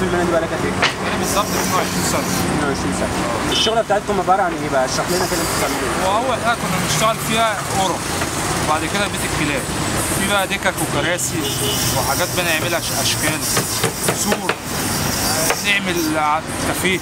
في المهنه دي بقالك قد ايه؟ انا بالظبط 22 سنه 22 سنه الشغله بتاعتكم عباره عن ايه بقى؟ اشرح لنا كده انتوا بتعملوا ايه؟ واول حاجه كنا بنشتغل فيها قرب وبعد كده بيت الكلاب في بقى دكك وكراسي وحاجات بنعملها أش- اشكال سور آه، نعمل ع- كافيه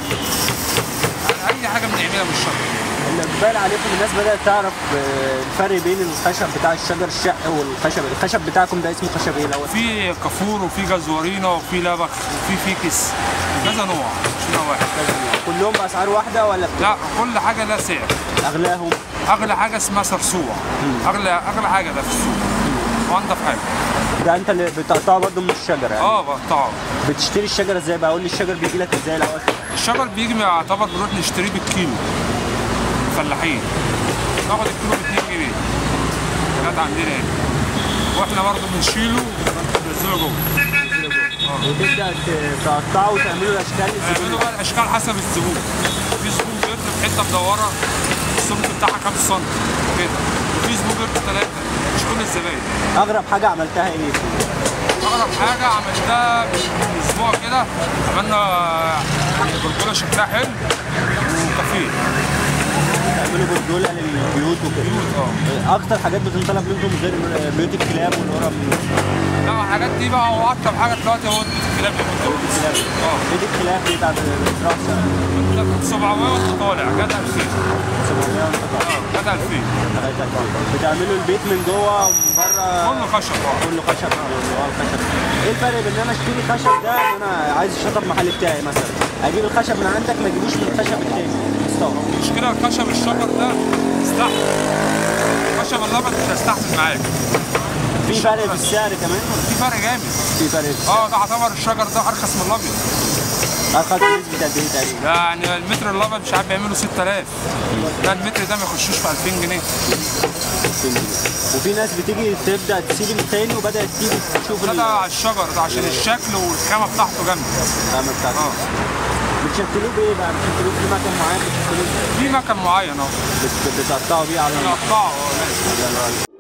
اي حاجه بنعملها من الشجر اللي بال عليكم الناس بدات تعرف آه، الفرق بين الخشب بتاع الشجر الشق والخشب الخشب بتاعكم ده اسمه خشب ايه الاول؟ في كافور وفي جزورينه وفي لبخ وفي فيكس كذا نوع مش نوع واحد كلهم باسعار واحده ولا لا كل حاجه لها سعر اغلاهم؟ اغلى حاجه اسمها صرصوع اغلى اغلى حاجه ده في السوق وانضف حاجه ده انت اللي بتقطعه برضه من الشجره يعني اه بقطعه بتشتري الشجره ازاي بقى؟ قول لي الشجر بيجي لك ازاي الاول؟ الشجر بيجي يعتبر بنروح نشتريه بالكيلو فلاحين ناخد الكيلو ب 2 جنيه جت عندنا هنا واحنا برضه بنشيله وننزله جوه وتبدا ت- تقطعه وتعمله الاشكال نعمله الزبون بقى الاشكال حسب الزبون في زبون بيرد بحته مدوره السمك بتاعها كام سم كده وفي زبون بيرد ثلاثه مش كل الزباين اغرب حاجه عملتها ايه؟ اغرب حاجه عملتها من اسبوع كده عملنا يعني برجوله شكلها حلو وكافيه تعملوا برجوله للبيوت وكده اه اكتر حاجات بتنطلب منكم غير بيوت الكلاب والقرب لا الحاجات دي بقى هو اكتر حاجه دلوقتي هو بيت الكلاب اللي بيوت الكلاب اه بيت الكلاب دي بتاعت الاسراء من 700 وانت طالع جت 2000 700 وانت طالع. اه جت 2000 لغاية 2000. بتعملوا البيت من جوه ومن بره كله خشب اه كله خشب اه الخشب ايه الفرق بين ان انا اشتري خشب ده ان انا عايز الشطب محل بتاعي مثلا اجيب الخشب من عندك ما اجيبوش من الخشب التاني مستورد المشكله الخشب الشجر ده يستحمل خشب اللبن مش هيستحمل معاك في فرق في السعر كمان في فرق جامد في فرق في اه ده يعتبر الشجر ده ارخص من الابيض ارخص بنسبه قد ايه تقريبا يعني المتر الابيض مش عارف بيعملوا 6000 ده المتر ده ما يخشوش في 2000 جنيه 2000 جنيه وفي ناس بتيجي تبدا تسيب التاني وبدات تيجي تشوف ده ال- ده على الشجر ده عشان الشكل والخامه بتاعته جامده الخامة بتاعته اه بتشكلوه بايه بقى؟ بتشكلوه في مكان معين بتشكلوه في مكان معين اهو بت- بتقطعوا بيه على نقطعه اه لازم. النار